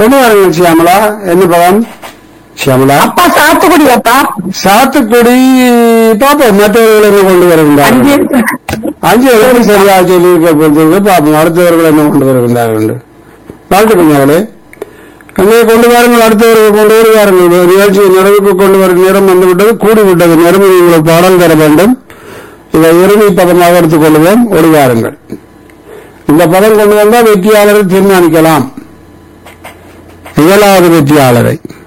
கொண்டு வாருங்கள் சியாமலா என்ன பதம் சியாமலா அப்பா சாத்துக்குடி அப்பா சாத்துக்குடி பாப்போம் மற்றவர்கள் என்ன கொண்டு அஞ்சு வருகின்றார்கள் அஞ்சு எழுதி சரியா சொல்லி பொறுத்தவரை பாப்போம் அடுத்தவர்கள் என்ன கொண்டு வருகின்றார்கள் என்று வாழ்த்துக்கள் அவளே அங்கே கொண்டு வாருங்கள் அடுத்தவர்கள் கொண்டு வருவார்கள் நிகழ்ச்சி நிறைவுக்கு கொண்டு வரும் நேரம் வந்துவிட்டது கூடிவிட்டது நேரம் உங்களுக்கு பாடம் தர வேண்டும் இதை இறுதி பதமாக எடுத்துக் கொள்வோம் ஓடி வாருங்கள் இந்த பதம் கொண்டு வந்தால் வெற்றியாளரை தீர்மானிக்கலாம் ஏழாவது வெற்றியாளரை